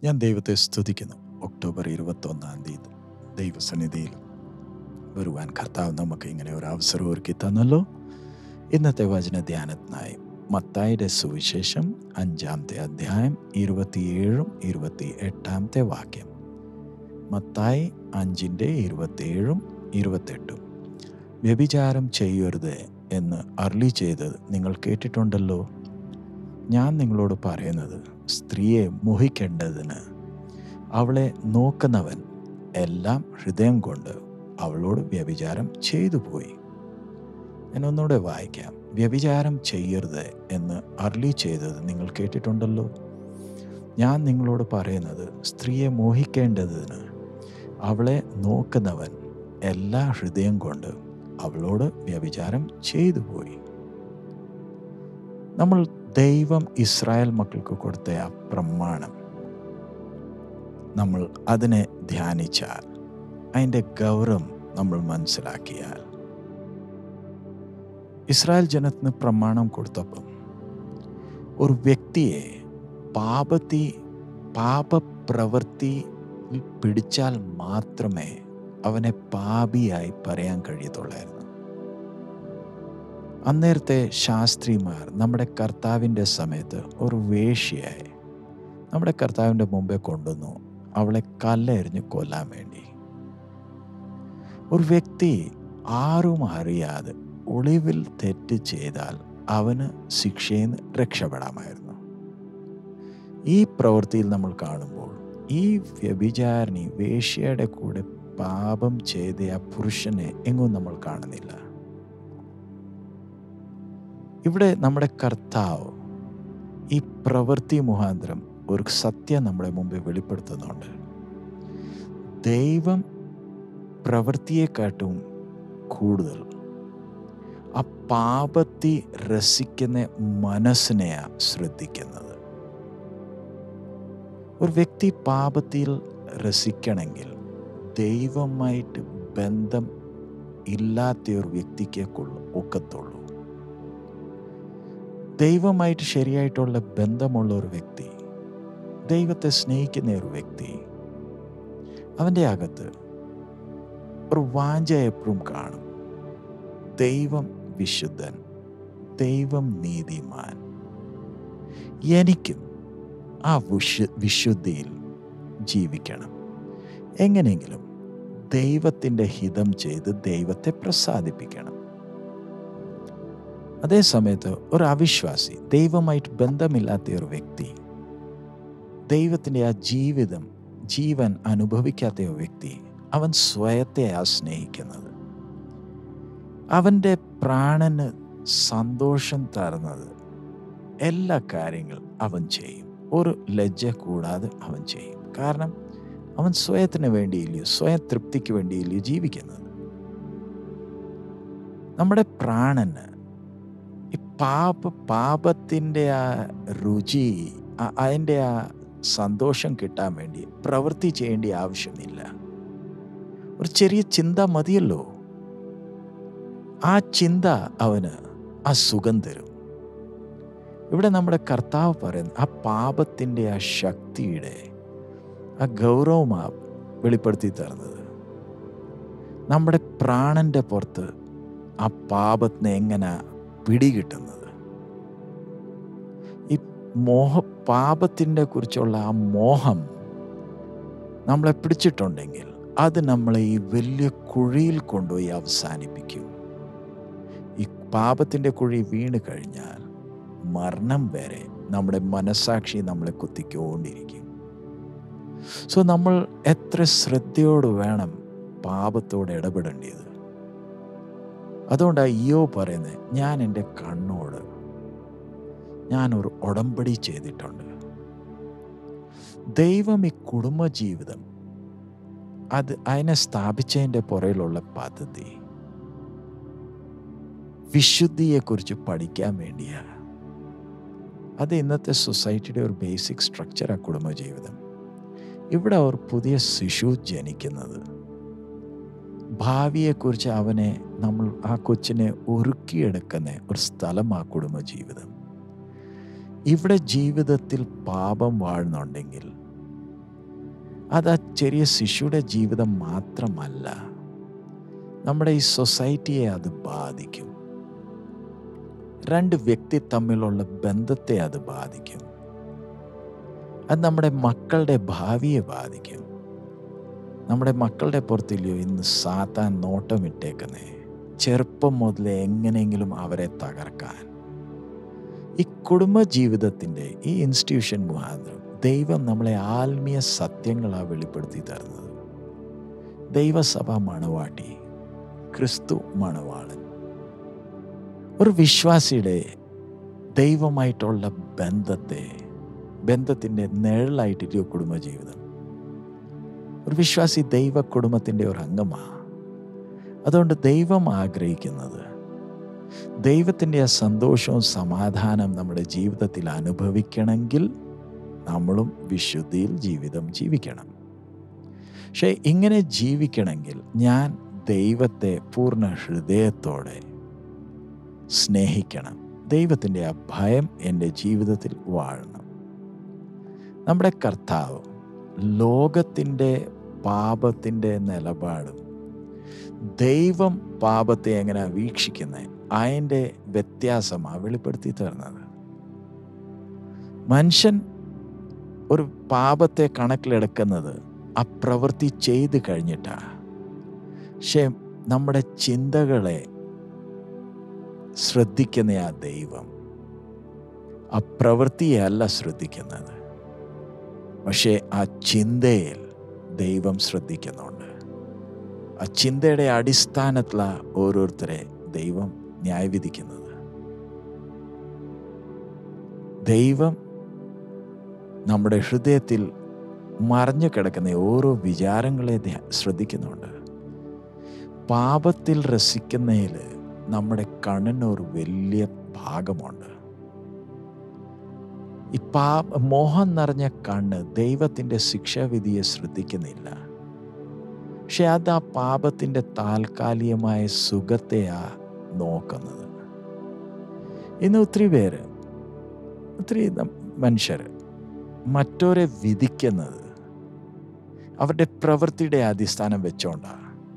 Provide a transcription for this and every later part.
ഞാൻ ദൈവത്തെ സ്തുതിക്കുന്നു ഒക്ടോബർ ഇരുപത്തൊന്നാം തീയതി ദൈവസന്നിധിയിൽ വരുവാൻ കർത്താവ് നമുക്ക് ഇങ്ങനെ ഒരു അവസരം ഒരുക്കി തന്നല്ലോ ഇന്നത്തെ വചന ധ്യാനത്തിനായി മത്തായിയുടെ സുവിശേഷം അഞ്ചാമത്തെ അധ്യായം ഇരുപത്തിയേഴും ഇരുപത്തി എട്ടാമത്തെ വാക്യം മത്തായി അഞ്ചിൻ്റെ ഇരുപത്തിയേഴും ഇരുപത്തെട്ടും വ്യഭിചാരം ചെയ്യരുത് എന്ന് അർലി ചെയ്തത് നിങ്ങൾ കേട്ടിട്ടുണ്ടല്ലോ ഞാൻ നിങ്ങളോട് പറയുന്നത് സ്ത്രീയെ മോഹിക്കേണ്ടതിന് അവളെ നോക്കുന്നവൻ എല്ലാം ഹൃദയം കൊണ്ട് അവളോട് വ്യഭിചാരം ചെയ്തു പോയി ഞാൻ ഒന്നുകൂടെ വായിക്കാം വ്യഭിചാരം ചെയ്യരുത് എന്ന് അർലി ചെയ്തത് നിങ്ങൾ കേട്ടിട്ടുണ്ടല്ലോ ഞാൻ നിങ്ങളോട് പറയുന്നത് സ്ത്രീയെ മോഹിക്കേണ്ടതിന് അവളെ നോക്കുന്നവൻ എല്ലാ ഹൃദയം കൊണ്ട് അവളോട് വ്യഭിചാരം ചെയ്തു പോയി നമ്മൾ ദൈവം ഇസ്രായേൽ മക്കൾക്ക് കൊടുത്ത ആ പ്രമാണം നമ്മൾ അതിനെ ധ്യാനിച്ചാൽ അതിൻ്റെ ഗൗരവം നമ്മൾ മനസ്സിലാക്കിയാൽ ഇസ്രായേൽ ജനത്തിന് പ്രമാണം കൊടുത്തപ്പം ഒരു വ്യക്തിയെ പാപത്തി പാപപ്രവൃത്തി പിടിച്ചാൽ മാത്രമേ അവനെ പാപിയായി പറയാൻ കഴിയത്തുള്ളായിരുന്നു അന്നേരത്തെ ശാസ്ത്രിമാർ നമ്മുടെ കർത്താവിൻ്റെ സമയത്ത് ഒരു വേശ്യയായി നമ്മുടെ കർത്താവിൻ്റെ മുമ്പേ കൊണ്ടുവന്നു അവളെ കല്ലെറിഞ്ഞ് കൊല്ലാൻ വേണ്ടി ഒരു വ്യക്തി ആരും അറിയാതെ ഒളിവിൽ തെറ്റ് ചെയ്താൽ അവന് ശിക്ഷയിൽ നിന്ന് രക്ഷപ്പെടാമായിരുന്നു ഈ പ്രവൃത്തിയിൽ നമ്മൾ കാണുമ്പോൾ ഈ വ്യഭിചാരിണി വേശ്യയുടെ കൂടെ പാപം ചെയ്ത ആ പുരുഷനെ എങ്ങും നമ്മൾ കാണുന്നില്ല ഇവിടെ നമ്മുടെ കർത്താവ് ഈ പ്രവൃത്തി മുഖാന്തരം ഒരു സത്യം നമ്മുടെ മുമ്പിൽ വെളിപ്പെടുത്തുന്നുണ്ട് ദൈവം പ്രവൃത്തിയെക്കാട്ടും കൂടുതൽ ആ പാപത്തി രസിക്കുന്ന മനസ്സിനെയാണ് ശ്രദ്ധിക്കുന്നത് ഒരു വ്യക്തി പാപത്തിൽ രസിക്കണമെങ്കിൽ ദൈവമായിട്ട് ബന്ധം ഇല്ലാത്ത ഒരു വ്യക്തിക്ക് ഒക്കത്തുള്ളൂ ദൈവമായിട്ട് ശരിയായിട്ടുള്ള ബന്ധമുള്ള ഒരു വ്യക്തി ദൈവത്തെ സ്നേഹിക്കുന്ന ഒരു വ്യക്തി അവൻ്റെ അകത്ത് ഒരു വാഞ്ച എപ്പോഴും കാണും ദൈവം വിശുദ്ധൻ ദൈവം നീതിമാൻ എനിക്കും ആ വിശു വിശുദ്ധിയിൽ ജീവിക്കണം എങ്ങനെയെങ്കിലും ദൈവത്തിൻ്റെ ഹിതം ചെയ്ത് ദൈവത്തെ പ്രസാദിപ്പിക്കണം അതേ സമയത്ത് ഒരു അവിശ്വാസി ദൈവമായിട്ട് ബന്ധമില്ലാത്ത ഒരു വ്യക്തി ദൈവത്തിൻ്റെ ആ ജീവിതം ജീവൻ അനുഭവിക്കാത്ത ഒരു വ്യക്തി അവൻ സ്വയത്തെ ആ സ്നേഹിക്കുന്നത് അവൻ്റെ പ്രാണന് സന്തോഷം തരുന്നത് എല്ലാ കാര്യങ്ങളും അവൻ ചെയ്യും ഒരു ലജ്ജ കൂടാതെ അവൻ ചെയ്യും കാരണം അവൻ സ്വയത്തിന് വേണ്ടിയില്ലയോ സ്വയം തൃപ്തിക്ക് വേണ്ടിയില്ലയോ ജീവിക്കുന്നത് നമ്മുടെ പ്രാണന് ഈ പാപ പാപത്തിൻ്റെ ആ രുചി അതിൻ്റെ ആ സന്തോഷം കിട്ടാൻ വേണ്ടി പ്രവൃത്തി ചെയ്യേണ്ട ആവശ്യമില്ല ഒരു ചെറിയ ചിന്ത മതിയല്ലോ ആ ചിന്ത അവന് ആ സുഖം തരും ഇവിടെ നമ്മുടെ കർത്താവ് പറയുന്നത് ആ പാപത്തിൻ്റെ ആ ശക്തിയുടെ ആ ഗൗരവമാ വെളിപ്പെടുത്തി തരുന്നത് നമ്മുടെ പ്രാണന്റെ പുറത്ത് ആ പാപത്തിനെ എങ്ങനെ പിടികിട്ടുന്നത് ഈ മോഹ പാപത്തിൻ്റെ കുറിച്ചുള്ള ആ മോഹം നമ്മളെ പിടിച്ചിട്ടുണ്ടെങ്കിൽ അത് നമ്മളെ ഈ വലിയ കുഴിയിൽ കൊണ്ടുപോയി അവസാനിപ്പിക്കും ഈ പാപത്തിൻ്റെ കുഴി വീണ് കഴിഞ്ഞാൽ മരണം വരെ നമ്മുടെ മനസാക്ഷി നമ്മളെ കുത്തിക്കൊണ്ടിരിക്കും സോ നമ്മൾ എത്ര ശ്രദ്ധയോട് വേണം പാപത്തോട് ഇടപെടേണ്ടത് അതുകൊണ്ടാണ് ഇയോ പറയുന്നത് ഞാൻ എൻ്റെ കണ്ണോട് ഞാനൊരു ഉടമ്പടി ചെയ്തിട്ടുണ്ട് ദൈവം ഈ കുടുംബജീവിതം അത് അതിനെ സ്ഥാപിച്ചതിൻ്റെ പുറയിലുള്ള പദ്ധതി വിശുദ്ധിയെക്കുറിച്ച് പഠിക്കാൻ വേണ്ടിയാണ് അത് ഇന്നത്തെ സൊസൈറ്റിയുടെ ഒരു ബേസിക് സ്ട്രക്ചറാണ് കുടുംബജീവിതം ഇവിടെ ഒരു പുതിയ ശിശു ജനിക്കുന്നത് ഭാവിയെക്കുറിച്ച് അവനെ നമ്മൾ ആ കൊച്ചിനെ ഒരുക്കിയെടുക്കുന്ന ഒരു സ്ഥലം ആ കുടുംബജീവിതം ഇവിടെ ജീവിതത്തിൽ പാപം വാഴുന്നുണ്ടെങ്കിൽ അത് ആ ചെറിയ ശിശുയുടെ ജീവിതം മാത്രമല്ല നമ്മുടെ ഈ സൊസൈറ്റിയെ അത് ബാധിക്കും രണ്ട് വ്യക്തി തമ്മിലുള്ള ബന്ധത്തെ അത് ബാധിക്കും അത് നമ്മുടെ മക്കളുടെ ഭാവിയെ ബാധിക്കും നമ്മുടെ മക്കളുടെ പുറത്തില്ലയോ ഇന്ന് സാത്താൻ നോട്ടമിട്ടേക്കുന്നേ ചെറുപ്പം മുതലേ എങ്ങനെയെങ്കിലും അവരെ തകർക്കാൻ ഈ കുടുംബ ജീവിതത്തിൻ്റെ ഈ ഇൻസ്റ്റിറ്റ്യൂഷൻ മുഖാന്തരം ദൈവം നമ്മളെ ആത്മീയ സത്യങ്ങളാണ് വെളിപ്പെടുത്തി തരുന്നത് ദൈവസഭ മണവാട്ടി ക്രിസ്തു മണവാളൻ ഒരു വിശ്വാസിയുടെ ദൈവമായിട്ടുള്ള ബന്ധത്തെ ബന്ധത്തിൻ്റെ നിഴലായിട്ടിരിക്കും കുടുംബജീവിതം ഒരു വിശ്വാസി ദൈവ കുടുംബത്തിൻ്റെ ഒരു അംഗമാണ് അതുകൊണ്ട് ദൈവം ആഗ്രഹിക്കുന്നത് ദൈവത്തിൻ്റെ ആ സന്തോഷവും സമാധാനം നമ്മുടെ ജീവിതത്തിൽ അനുഭവിക്കണമെങ്കിൽ നമ്മളും വിശുദ്ധിയിൽ ജീവിതം ജീവിക്കണം പക്ഷേ ഇങ്ങനെ ജീവിക്കണമെങ്കിൽ ഞാൻ ദൈവത്തെ പൂർണ്ണ ഹൃദയത്തോടെ സ്നേഹിക്കണം ദൈവത്തിൻ്റെ ആ ഭയം എൻ്റെ ജീവിതത്തിൽ വാഴണം നമ്മുടെ കർത്താവ് ലോകത്തിൻ്റെ പാപത്തിൻ്റെ നിലപാടും ദൈവം പാപത്തെ എങ്ങനെ വീക്ഷിക്കുന്നത് അതിൻ്റെ വ്യത്യാസമാണ് വെളിപ്പെടുത്തി തരുന്നത് മനുഷ്യൻ ഒരു പാപത്തെ കണക്കിലെടുക്കുന്നത് ആ പ്രവൃത്തി ചെയ്ത് കഴിഞ്ഞിട്ടാണ് പക്ഷേ നമ്മുടെ ചിന്തകളെ ശ്രദ്ധിക്കുന്ന ആ ദൈവം ആ പ്രവൃത്തിയല്ല ശ്രദ്ധിക്കുന്നത് പക്ഷേ ആ ചിന്തയിൽ ദൈവം ശ്രദ്ധിക്കുന്നുണ്ട് ആ ചിന്തയുടെ അടിസ്ഥാനത്തിലാണ് ഓരോരുത്തരെ ദൈവം ന്യായവിധിക്കുന്നത് ദൈവം നമ്മുടെ ഹൃദയത്തിൽ മറഞ്ഞു കിടക്കുന്ന ഓരോ വിചാരങ്ങളെ ശ്രദ്ധിക്കുന്നുണ്ട് പാപത്തിൽ രസിക്കുന്നതിൽ നമ്മുടെ കണ്ണിന് ഒരു വലിയ ഭാഗമുണ്ട് ഈ പാ മോഹം നിറഞ്ഞ കണ്ണ് ദൈവത്തിൻ്റെ ശിക്ഷാവിധിയെ ശ്രദ്ധിക്കുന്നില്ല പക്ഷെ അത് ആ പാപത്തിൻ്റെ താൽക്കാലികമായ സുഖത്തെയാ നോക്കുന്നത് ഇന്ന് ഒത്തിരി പേര് ഒത്തിരി മനുഷ്യർ മറ്റോരെ വിധിക്കുന്നത് അവരുടെ പ്രവൃത്തിയുടെ അടിസ്ഥാനം വെച്ചോണ്ടാണ്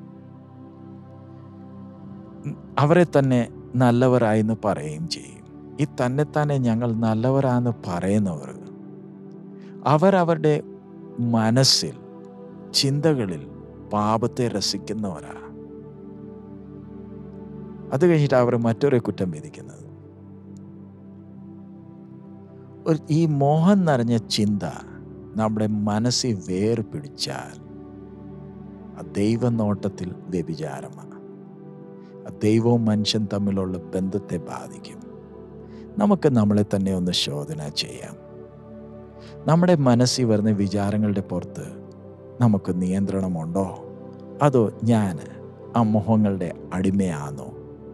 അവരെ തന്നെ നല്ലവരായെന്ന് പറയുകയും ചെയ്യും ഈ തന്നെ തന്നെ ഞങ്ങൾ നല്ലവരാന്ന് പറയുന്നവർ അവരവരുടെ മനസ്സിൽ ചിന്തകളിൽ പാപത്തെ രസിക്കുന്നവരാ അത് കഴിഞ്ഞിട്ട് അവർ മറ്റൊരു കുറ്റം വിധിക്കുന്നത് ഒരു ഈ മോഹം നിറഞ്ഞ ചിന്ത നമ്മുടെ മനസ്സിൽ വേർ പിടിച്ചാൽ ആ ദൈവനോട്ടത്തിൽ വ്യഭിചാരമാണ് ആ ദൈവവും മനുഷ്യൻ തമ്മിലുള്ള ബന്ധത്തെ ബാധിക്കും നമുക്ക് നമ്മളെ തന്നെ ഒന്ന് ശോധന ചെയ്യാം നമ്മുടെ മനസ്സിൽ വരുന്ന വിചാരങ്ങളുടെ പുറത്ത് നമുക്ക് നിയന്ത്രണമുണ്ടോ അതോ ഞാൻ ആ മോഹങ്ങളുടെ അടിമയാണോ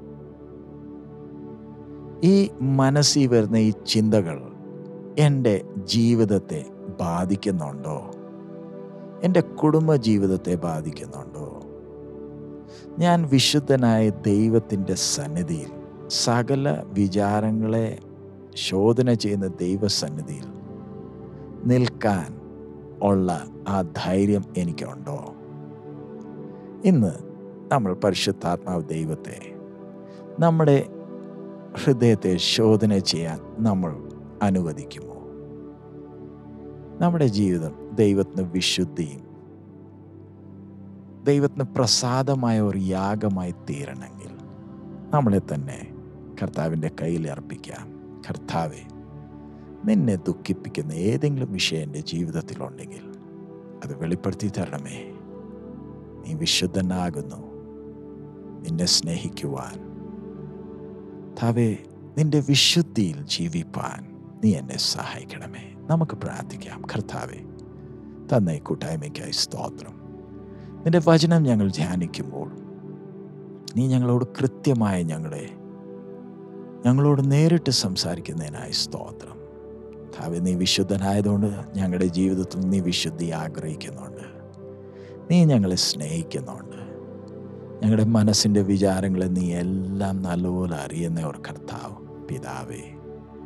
ഈ മനസ്സിൽ വരുന്ന ഈ ചിന്തകൾ എൻ്റെ ജീവിതത്തെ ബാധിക്കുന്നുണ്ടോ എൻ്റെ കുടുംബ ജീവിതത്തെ ബാധിക്കുന്നുണ്ടോ ഞാൻ വിശുദ്ധനായ ദൈവത്തിൻ്റെ സന്നിധിയിൽ സകല വിചാരങ്ങളെ ശോധന ചെയ്യുന്ന ദൈവസന്നിധിയിൽ നിൽക്കാൻ ഉള്ള ആ ധൈര്യം എനിക്കുണ്ടോ ഇന്ന് നമ്മൾ പരിശുദ്ധാത്മാവ് ദൈവത്തെ നമ്മുടെ ഹൃദയത്തെ ശോധന ചെയ്യാൻ നമ്മൾ അനുവദിക്കുമോ നമ്മുടെ ജീവിതം ദൈവത്തിന് വിശുദ്ധിയും ദൈവത്തിന് പ്രസാദമായ ഒരു യാഗമായി തീരണമെങ്കിൽ നമ്മളെ തന്നെ കർത്താവിൻ്റെ കയ്യിൽ അർപ്പിക്കാം കർത്താവെ നിന്നെ ദുഃഖിപ്പിക്കുന്ന ഏതെങ്കിലും വിഷയം എൻ്റെ ജീവിതത്തിലുണ്ടെങ്കിൽ അത് വെളിപ്പെടുത്തി തരണമേ നീ വിശുദ്ധനാകുന്നു നിന്നെ സ്നേഹിക്കുവാൻ താവേ നിന്റെ വിശുദ്ധിയിൽ ജീവിപ്പാൻ നീ എന്നെ സഹായിക്കണമേ നമുക്ക് പ്രാർത്ഥിക്കാം കർത്താവെ തന്ന ഈ കൂട്ടായ്മയ്ക്കായി സ്തോത്രം നിന്റെ വചനം ഞങ്ങൾ ധ്യാനിക്കുമ്പോൾ നീ ഞങ്ങളോട് കൃത്യമായി ഞങ്ങളെ ഞങ്ങളോട് നേരിട്ട് സംസാരിക്കുന്നതിനായി സ്തോത്രം താവെ നീ വിശുദ്ധനായതുകൊണ്ട് ഞങ്ങളുടെ ജീവിതത്തിൽ നീ വിശുദ്ധി ആഗ്രഹിക്കുന്നുണ്ട് നീ ഞങ്ങളെ സ്നേഹിക്കുന്നുണ്ട് ഞങ്ങളുടെ മനസ്സിൻ്റെ വിചാരങ്ങളെ നീ എല്ലാം നല്ലപോലെ അറിയുന്ന ഒരു കർത്താവ് പിതാവേ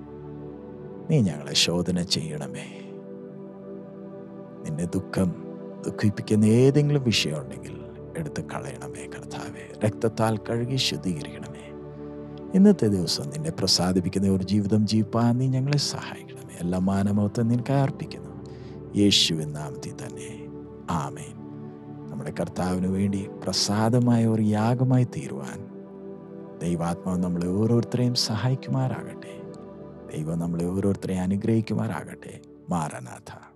നീ ഞങ്ങളെ ശോധന ചെയ്യണമേ നിന്റെ ദുഃഖം ദുഃഖിപ്പിക്കുന്ന ഏതെങ്കിലും വിഷയം ഉണ്ടെങ്കിൽ എടുത്ത് കളയണമേ കർത്താവെ രക്തത്താൽ കഴുകി ശുദ്ധീകരിക്കണമേ ഇന്നത്തെ ദിവസം നിന്നെ പ്രസാദിപ്പിക്കുന്ന ഒരു ജീവിതം ജീവിപ്പാൻ നീ ഞങ്ങളെ സഹായിക്കണമേ എല്ലാ മാനമത്വം നിനക്ക് അർപ്പിക്കുന്നു യേശുവിൻ നാമത്തിൽ തന്നെ ആമേൻ നമ്മുടെ കർത്താവിന് വേണ്ടി പ്രസാദമായ ഒരു യാഗമായി തീരുവാൻ ദൈവാത്മാവ് നമ്മളെ ഓരോരുത്തരെയും സഹായിക്കുമാറാകട്ടെ ദൈവം നമ്മളെ ഓരോരുത്തരെയും അനുഗ്രഹിക്കുമാറാകട്ടെ മാറനാഥ